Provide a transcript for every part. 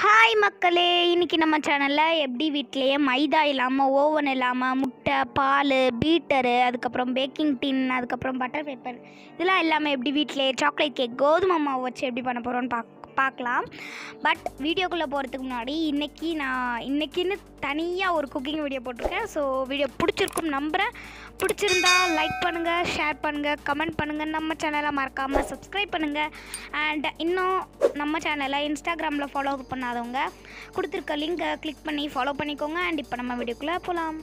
Hi மக்களே இன்னைக்கு நம்ம சேனலில் எப்படி வீட்டிலேயே மைதா இல்லாமல் ஓவன் இல்லாமல் முட்டை பால் பீட்டரு அதுக்கப்புறம் பேக்கிங் டின் அதுக்கப்புறம் பட்டர் பேப்பர் இதெல்லாம் எல்லாமே எப்படி வீட்டிலேயே சாக்லேட் கேக் கோதுமை மாவு வச்சு எப்படி பண்ண போகிறோன்னு பாக் பார்க்கலாம் பட் வீடியோக்குள்ளே போகிறதுக்கு முன்னாடி இன்றைக்கி நான் இன்றைக்கின்னு தனியாக ஒரு குக்கிங் வீடியோ போட்டிருக்கேன் ஸோ வீடியோ பிடிச்சிருக்கும் நம்புகிறேன் பிடிச்சிருந்தா லைக் பண்ணுங்கள் ஷேர் பண்ணுங்கள் கமெண்ட் பண்ணுங்கள் நம்ம சேனலை மறக்காமல் சப்ஸ்கிரைப் பண்ணுங்கள் அண்ட் இன்னும் நம்ம சேனலை இன்ஸ்டாகிராமில் ஃபாலோ பண்ணாதவங்க கொடுத்துருக்க லிங்கை கிளிக் பண்ணி ஃபாலோ பண்ணிக்கோங்க அண்ட் இப்போ நம்ம வீடியோக்குள்ளே போகலாம்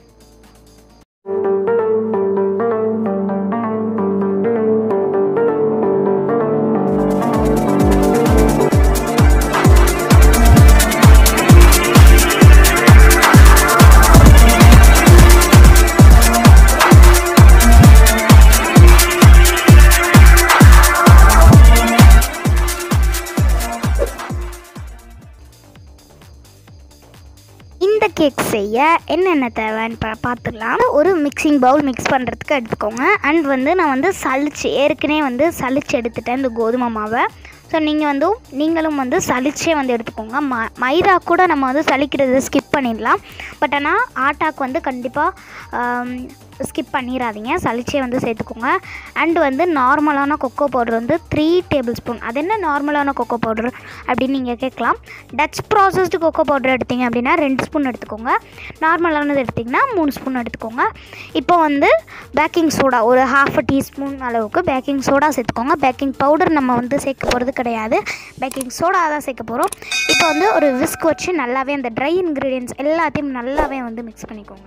இந்த கேக் செய்ய என்னென்ன தேவைன்னு பா பார்த்துடலாம் ஒரு மிக்சிங் பவுல் மிக்ஸ் பண்ணுறதுக்கு எடுத்துக்கோங்க அண்ட் வந்து நான் வந்து சலிச்சு ஏற்கனவே வந்து சலிச்சு எடுத்துட்டேன் இந்த கோதுமை மாவை ஸோ நீங்கள் வந்து நீங்களும் வந்து சலிச்சே வந்து எடுத்துக்கோங்க ம மைதா கூட நம்ம வந்து சலிக்கிறது ஸ்கிப் பண்ணிடலாம் பட் ஆனால் ஆட்டாக்கு வந்து கண்டிப்பாக ஸ்கிப் பண்ணிடாதீங்க சலிச்சே வந்து சேர்த்துக்கோங்க அண்ட் வந்து நார்மலான கொக்கோ பவுடர் வந்து த்ரீ டேபிள் ஸ்பூன் அது என்ன நார்மலான கொக்கோ பவுடர் அப்படின்னு நீங்கள் கேட்கலாம் டச் ப்ராசஸ்டு கொக்கோ பவுடர் எடுத்தீங்க அப்படின்னா ரெண்டு ஸ்பூன் எடுத்துக்கோங்க நார்மலானது எடுத்திங்கன்னா மூணு ஸ்பூன் எடுத்துக்கோங்க இப்போ வந்து பேக்கிங் சோடா ஒரு ஹாஃப் டீஸ்பூன் அளவுக்கு பேக்கிங் சோடா சேர்த்துக்கோங்க பேக்கிங் பவுடர் நம்ம வந்து சேர்க்க போகிறது கிடையாது பேக்கிங் சோடா தான் சேர்க்க போகிறோம் இப்போ வந்து ஒரு விஸ்க் வச்சு நல்லாவே அந்த ட்ரை இன்க்ரீடியன்ஸ் எல்லாத்தையும் நல்லாவே வந்து மிக்ஸ் பண்ணிக்கோங்க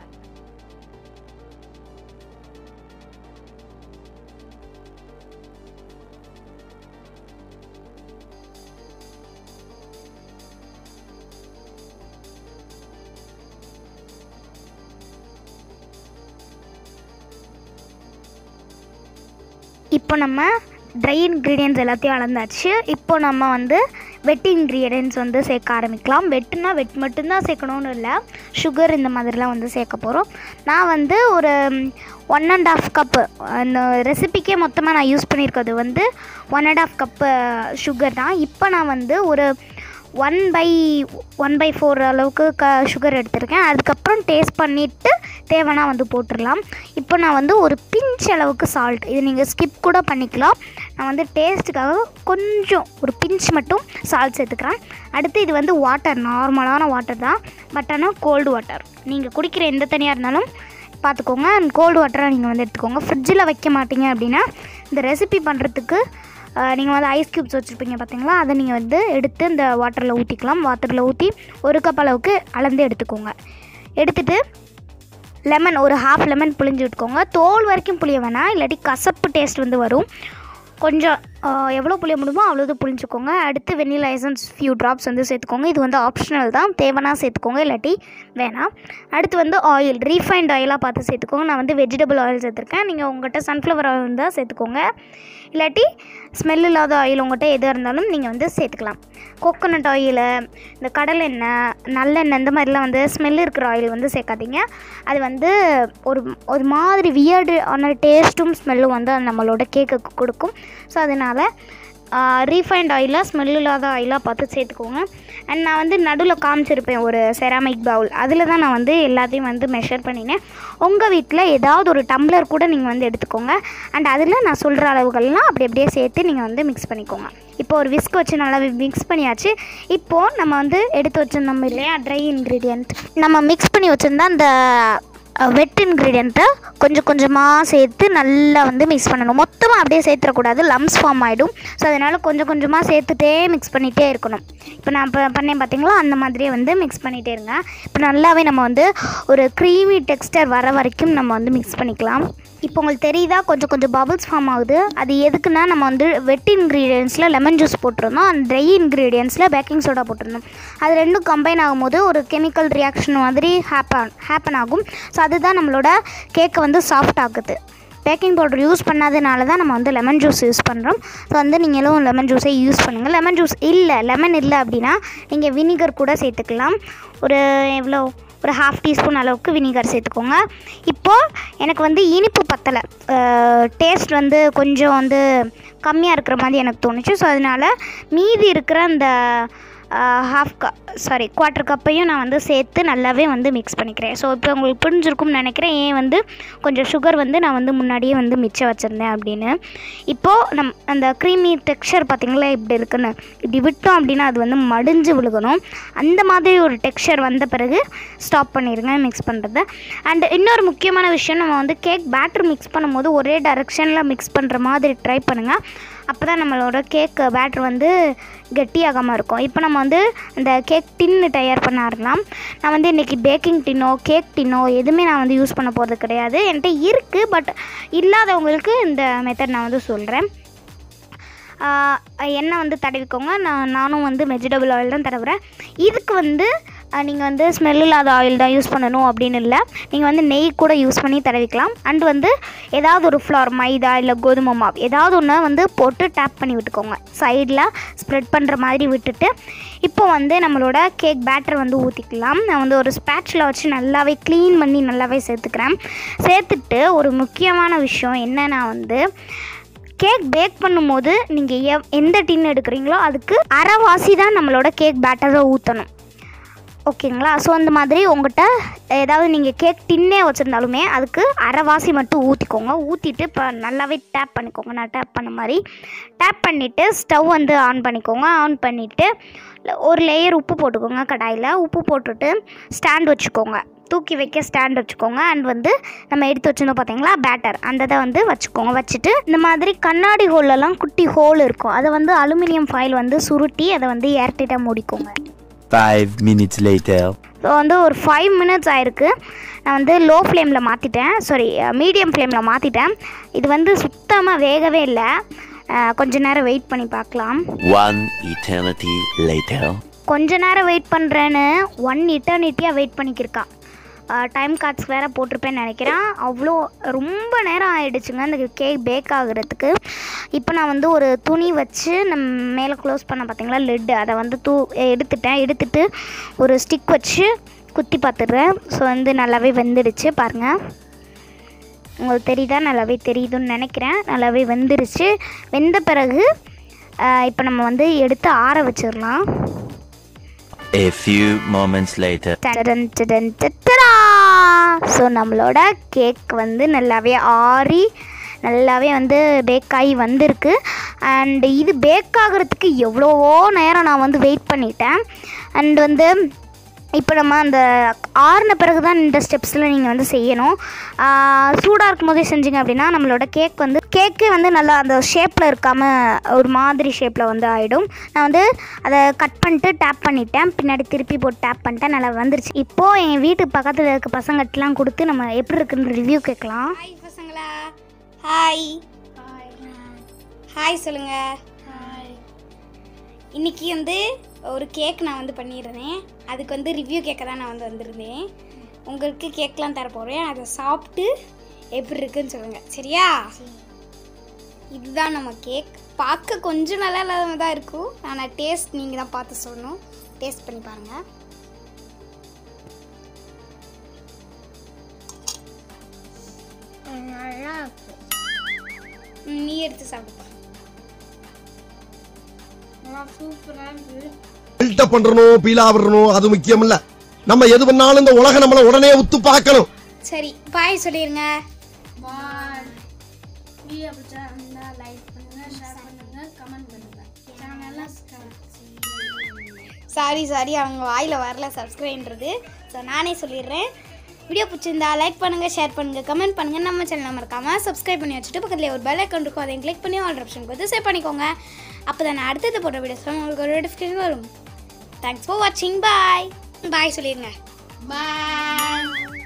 இப்போ நம்ம ட்ரை இன்க்ரீடியன்ஸ் எல்லாத்தையும் அளந்தாச்சு இப்போ நம்ம வந்து வெட் இன்க்ரீடியன்ஸ் வந்து சேர்க்க ஆரம்பிக்கலாம் வெட்டுனா வெட் மட்டும்தான் சேர்க்கணும்னு இல்லை சுகர் இந்த மாதிரிலாம் வந்து சேர்க்க போகிறோம் நான் வந்து ஒரு ஒன் அண்ட் ஆஃப் கப்பு அந்த ரெசிபிக்கே மொத்தமாக நான் யூஸ் பண்ணியிருக்கிறது வந்து one and half cup sugar தான் இப்போ நான் வந்து ஒரு one by one by four அளவுக்கு க சுகர் எடுத்திருக்கேன் அதுக்கப்புறம் டேஸ்ட் பண்ணிவிட்டு தேவைன்னா வந்து போட்டுடலாம் இப்போ நான் வந்து ஒரு பிஞ்ச் அளவுக்கு சால்ட் இது நீங்கள் ஸ்கிப் கூட பண்ணிக்கலாம் நான் வந்து டேஸ்ட்டுக்காக கொஞ்சம் ஒரு பிஞ்ச் மட்டும் சால்ட் சேர்த்துக்கிறேன் அடுத்து இது வந்து வாட்டர் நார்மலான வாட்டர் தான் பட் ஆனால் கோல்டு வாட்டர் நீங்கள் குடிக்கிற எந்த தனியாக இருந்தாலும் பார்த்துக்கோங்க அண்ட் கோல்டு வாட்டராக நீங்கள் வந்து எடுத்துக்கோங்க ஃப்ரிட்ஜில் வைக்க மாட்டீங்க அப்படின்னா இந்த ரெசிபி பண்ணுறதுக்கு நீங்கள் வந்து ஐஸ் க்யூப்ஸ் வச்சுருப்பீங்க பார்த்தீங்களா அதை நீங்கள் வந்து எடுத்து இந்த வாட்டரில் ஊற்றிக்கலாம் வாட்டரில் ஊற்றி ஒரு கப் அளவுக்கு அளந்து எடுத்துக்கோங்க எடுத்துகிட்டு லெமன் ஒரு ஹாஃப் லெமன் புளிஞ்சு விட்டுக்கோங்க தோல் வரைக்கும் புளிய வேணாம் இல்லாட்டி கசப்பு டேஸ்ட் வந்து வரும் கொஞ்சம் எவ்வளோ புளிய முடியுமோ அவ்வளோது புளிஞ்சுக்கோங்க அடுத்து வெண்ணிலா எசன்ஸ் ஃபியூ ட்ராப்ஸ் வந்து சேர்த்துக்கோங்க இது வந்து ஆப்ஷனல் தான் தேவைன்னா சேர்த்துக்கோங்க இல்லாட்டி வேணாம் அடுத்து வந்து ஆயில் ரீஃபைண்ட் ஆயிலாக பார்த்து சேர்த்துக்கோங்க நான் வந்து வெஜிடபிள் ஆயில் சேர்த்துருக்கேன் நீங்கள் உங்கள்கிட்ட சன்ஃப்ளவர் ஆயில் இருந்தால் சேர்த்துக்கோங்க இல்லாட்டி ஸ்மெல் இல்லாத ஆயில் உங்கள்கிட்ட எது இருந்தாலும் நீங்கள் வந்து சேர்த்துக்கலாம் கோகோனட் ஆயிலு இந்த கடலெண்ணெய் நல்லெண்ணெய் இந்த மாதிரிலாம் வந்து ஸ்மெல் இருக்கிற ஆயில் வந்து சேர்க்காதீங்க அது வந்து ஒரு ஒரு மாதிரி வியர்டு ஆன டேஸ்ட்டும் ஸ்மெல்லும் வந்து அது நம்மளோட கேக்குக்கு கொடுக்கும் ஸோ அதனால் ரீஃபைண்ட் ஆயிலாக ஸ்மெல் இல்லாத ஆயிலாக பார்த்து சேர்த்துக்கோங்க அண்ட் நான் வந்து நடுவில் காமிச்சிருப்பேன் ஒரு செராமிக் பவுல் அதில் தான் நான் வந்து எல்லாத்தையும் வந்து மெஷர் பண்ணினேன் உங்கள் வீட்டில் ஏதாவது ஒரு டம்ளர் கூட நீங்கள் வந்து எடுத்துக்கோங்க அண்ட் அதில் நான் சொல்கிற அளவுகள்லாம் அப்படி அப்படியே சேர்த்து நீங்கள் வந்து மிக்ஸ் பண்ணிக்கோங்க இப்போ ஒரு விஸ்க் வச்சு நல்லா மிக்ஸ் பண்ணியாச்சு இப்போது நம்ம வந்து எடுத்து வச்சுருந்தோம் இல்லையா ட்ரை இன்க்ரீடியன்ட் நம்ம மிக்ஸ் பண்ணி வச்சுருந்தா அந்த வெட் இன்க்ரீடியண்ட்டை கொஞ்சம் கொஞ்சமாக சேர்த்து நல்லா வந்து மிக்ஸ் பண்ணணும் மொத்தமாக அப்படியே சேர்த்துடக்கூடாது லம்ஸ் ஃபார்ம் ஆகிடும் ஸோ அதனால் கொஞ்சம் கொஞ்சமாக சேர்த்துட்டே மிக்ஸ் பண்ணிகிட்டே இருக்கணும் இப்போ நான் இப்போ பண்ணேன் பார்த்தீங்களா அந்த மாதிரியே வந்து மிக்ஸ் பண்ணிகிட்டே இருங்க இப்போ நல்லாவே நம்ம வந்து ஒரு க்ரீமி டெக்ஸ்டர் வர வரைக்கும் நம்ம வந்து மிக்ஸ் பண்ணிக்கலாம் இப்போ உங்களுக்கு தெரியுதா கொஞ்சம் கொஞ்சம் பபிள்ஸ் ஃபார்ம் ஆகுது அது எதுக்குன்னா நம்ம வந்து வெட் இன்க்ரீடியன்ஸில் லெமன் ஜூஸ் போட்டிருந்தோம் அந்த ட்ரை இன்க்ரீடியன்ஸில் பேக்கிங் சோடா போட்டிருந்தோம் அது ரெண்டும் கம்பைன் ஆகும்போது ஒரு கெமிக்கல் ரியாக்ஷன் மாதிரி ஹேப்பன் ஹேப்பன் ஆகும் ஸோ அதுதான் நம்மளோட கேக்கை வந்து சாஃப்ட் ஆகுது பேக்கிங் பவுடர் யூஸ் பண்ணாதனால தான் நம்ம வந்து லெமன் ஜூஸ் யூஸ் பண்ணுறோம் ஸோ வந்து நீங்களும் லெமன் ஜூஸை யூஸ் பண்ணுங்கள் லெமன் ஜூஸ் இல்லை லெமன் இல்லை அப்படின்னா நீங்கள் வினிகர் கூட சேர்த்துக்கலாம் ஒரு எவ்வளோ ஒரு ஹாஃப் டீஸ்பூன் அளவுக்கு வினிகர் சேர்த்துக்கோங்க இப்போது எனக்கு வந்து இனிப்பு பத்தலை டேஸ்ட் வந்து கொஞ்சம் வந்து கம்மியாக இருக்கிற மாதிரி எனக்கு தோணுச்சு ஸோ அதனால் மீதி இருக்கிற அந்த ஹாஃப் க சாரி குவார்ட்டர் கப்பையும் நான் வந்து சேர்த்து நல்லாவே வந்து மிக்ஸ் பண்ணிக்கிறேன் ஸோ இப்போ உங்களுக்கு புரிஞ்சிருக்கும்னு நினைக்கிறேன் ஏன் வந்து கொஞ்சம் சுகர் வந்து நான் வந்து முன்னாடியே வந்து மிச்சம் வச்சுருந்தேன் அப்படின்னு இப்போது நம் அந்த க்ரீமி டெக்ஸ்சர் பார்த்திங்களா இப்படி இருக்குன்னு இப்படி விட்டோம் அப்படின்னா அது வந்து மடிஞ்சு விழுகணும் அந்த மாதிரி ஒரு டெக்ஸ்சர் வந்த பிறகு ஸ்டாப் பண்ணிடுங்க மிக்ஸ் பண்ணுறத அண்ட் இன்னொரு முக்கியமான விஷயம் நம்ம வந்து கேக் பேட்டர் மிக்ஸ் பண்ணும்போது ஒரே டைரெக்ஷனில் மிக்ஸ் பண்ணுற மாதிரி ட்ரை பண்ணுங்கள் அப்போ தான் நம்மளோட கேக் பேட்டர் வந்து கெட்டியாகாமல் இருக்கும் இப்போ நம்ம வந்து இந்த கேக் டின்னு தயார் பண்ண ஆரலாம் நான் வந்து இன்றைக்கி பேக்கிங் டின்னோ கேக் டின்னோ எதுவுமே நான் வந்து யூஸ் பண்ண போகிறது கிடையாது என்கிட்ட இருக்குது பட் இல்லாதவங்களுக்கு இந்த மெத்தட் நான் வந்து சொல்கிறேன் எண்ணெய் வந்து தடவிக்கோங்க நான் நானும் வந்து வெஜிடபிள் ஆயில் தான் தடவுறேன் இதுக்கு வந்து நீங்கள் வந்து ஸ்மெல் இல்லாத ஆயில் தான் யூஸ் பண்ணணும் அப்படின்னு இல்லை நீங்கள் வந்து நெய் கூட யூஸ் பண்ணி தடவிக்கலாம் அண்ட் வந்து ஏதாவது ஒரு ஃப்ளார் மைதா இல்லை கோதுமை மாவு ஏதாவது ஒன்று வந்து போட்டு டேப் பண்ணி விட்டுக்கோங்க சைடில் ஸ்ப்ரெட் பண்ணுற மாதிரி விட்டுட்டு இப்போ வந்து நம்மளோட கேக் பேட்டர் வந்து ஊற்றிக்கலாம் நான் வந்து ஒரு ஸ்பேட்சில் வச்சு நல்லாவே க்ளீன் பண்ணி நல்லாவே சேர்த்துக்கிறேன் சேர்த்துட்டு ஒரு முக்கியமான விஷயம் என்னென்னா வந்து கேக் பேக் பண்ணும்போது நீங்கள் எவ் எந்த டின் எடுக்கிறீங்களோ அதுக்கு அரைவாசி தான் நம்மளோட கேக் பேட்டரை ஊற்றணும் ஓகேங்களா ஸோ அந்த மாதிரி உங்கள்கிட்ட ஏதாவது நீங்கள் கேக் டின்னே வச்சுருந்தாலுமே அதுக்கு அரைவாசி மட்டும் ஊற்றிக்கோங்க ஊற்றிட்டு இப்போ நல்லாவே டேப் பண்ணிக்கோங்க நான் டேப் பண்ண மாதிரி டேப் பண்ணிவிட்டு ஸ்டவ் வந்து ஆன் பண்ணிக்கோங்க ஆன் பண்ணிவிட்டு ஒரு லேயர் உப்பு போட்டுக்கோங்க கடாயில் உப்பு போட்டுட்டு ஸ்டாண்ட் வச்சுக்கோங்க தூக்கி வைக்க ஸ்டாண்ட் வச்சுக்கோங்க அண்ட் வந்து நம்ம எடுத்து வச்சுருந்தோம் பார்த்தீங்களா பேட்டர் அந்த இதை வந்து வச்சுக்கோங்க வச்சுட்டு இந்த மாதிரி கண்ணாடி ஹோல்லலாம் குட்டி ஹோல் இருக்கும் அதை வந்து அலுமினியம் ஃபாயில் வந்து சுருட்டி அதை வந்து ஏர்டைட்டாக மூடிக்கோங்க Five minutes later. ஸோ வந்து ஒரு ஃபைவ் மினிட்ஸ் ஆயிருக்கு நான் வந்து லோ ஃப்ளேமில் மாற்றிட்டேன் சாரி மீடியம் ஃப்ளேமில் மாற்றிட்டேன் இது வந்து சுத்தமாக வேகவே இல்லை அஹ், கொஞ்ச நேரம் வெயிட் பண்ணி பார்க்கலாம் One eternity later. கொஞ்ச நேரம் வெயிட் பண்ணுறேன்னு ஒன் இட்டர்னிட்டியாக வெயிட் பண்ணிக்கிருக்கா டைம் கார்ட்ஸ் வேறு போட்டிருப்பேன்னு நினைக்கிறேன் அவ்வளோ ரொம்ப நேரம் ஆயிடுச்சுங்க இந்த கேக் பேக் ஆகுறதுக்கு இப்போ நான் வந்து ஒரு துணி வச்சு நம்ம மேலே க்ளோஸ் பண்ண பார்த்தீங்களா லெட்டு அதை வந்து தூ எடுத்துட்டேன் எடுத்துட்டு ஒரு ஸ்டிக் வச்சு குத்தி பார்த்துடுறேன் ஸோ வந்து நல்லாவே வெந்துடுச்சு பாருங்கள் உங்களுக்கு தெரியுதா நல்லாவே தெரியுதுன்னு நினைக்கிறேன் நல்லாவே வெந்துருச்சு வெந்த பிறகு இப்போ நம்ம வந்து எடுத்து ஆற வச்சிடலாம் A few moments later. So நம்மளோட கேக் வந்து நல்லாவே ஆறி நல்லாவே வந்து பேக் ஆகி வந்திருக்கு அண்ட் இது பேக் ஆகிறதுக்கு எவ்வளவோ நேரம் நான் வந்து வெயிட் பண்ணிட்டேன் அண்ட் வந்து இப்போ நம்ம அந்த ஆறின பிறகு தான் இந்த ஸ்டெப்ஸில் நீங்கள் வந்து செய்யணும் சூடாக இருக்கும் போதே செஞ்சீங்க அப்படின்னா நம்மளோட கேக் வந்து கேக்கே வந்து நல்லா அந்த ஷேப்பில் இருக்காமல் ஒரு மாதிரி ஷேப்பில் வந்து ஆகிடும் நான் வந்து அதை கட் பண்ணிட்டு டேப் பண்ணிட்டேன் பின்னாடி திருப்பி போட்டு டேப் பண்ணிட்டேன் நல்லா வந்துருச்சு இப்போது எங்கள் வீட்டு பக்கத்தில் இருக்க பசங்கட்டெலாம் கொடுத்து நம்ம எப்படி இருக்குன்னு ரிவ்யூ கேட்கலாம் ஹாய் பசங்களா ஹாய் ஹாய் சொல்லுங்க இன்னைக்கு வந்து ஒரு கேக் நான் வந்து பண்ணியிருந்தேன் அதுக்கு வந்து ரிவ்யூ கேட்க தான் நான் வந்து வந்திருந்தேன் உங்களுக்கு கேக்லாம் தர போகிறேன் அதை சாப்பிட்டு எப்படி இருக்குன்னு சொல்லுங்க சரியா இதுதான் நம்ம கேக் பார்க்க கொஞ்சம் நல்லா இல்லாத தான் இருக்கும் ஆனால் டேஸ்ட் நீங்கள் தான் பார்த்து சொல்லணும் டேஸ்ட் பண்ணி பாருங்கள் ம், நீ எடுத்து சாப்பிடுப்பா பில்டப் பண்றணும் பீலா விடணும் அது முக்கியம் இல்ல நம்ம எது பண்ணாலும் இந்த உலகம் நம்மள உடனே உத்து பார்க்கணும் சரி பாய் சொல்லிருங்க சாரி சாரி அவங்க வாயில் வரல சப்ஸ்கிரைன்றது ஸோ நானே சொல்லிடுறேன் வீடியோ பிடிச்சிருந்தா லைக் பண்ணுங்கள் ஷேர் பண்ணுங்கள் கமெண்ட் பண்ணுங்கள் நம்ம சேனல் மறக்காமல் சப்ஸ்கிரைப் பண்ணி வச்சுட்டு பக்கத்தில் ஒரு பெல் ஐக்கன் இருக்கும் அதையும் கிளிக் பண்ணி ஆல் ஆப்ஷன் கொடுத்து சேவ் பண்ணிக்கோங்க அப்போ தான் நான் அடுத்தது போட்ட வீடியோஸ் உங்களுக்கு ஒரு நோட்டிஃபிகேஷன் வரும் தேங்க்ஸ் ஃபார் வாட்சிங் பாய் பாய் சொல்லிடுங்க பாய்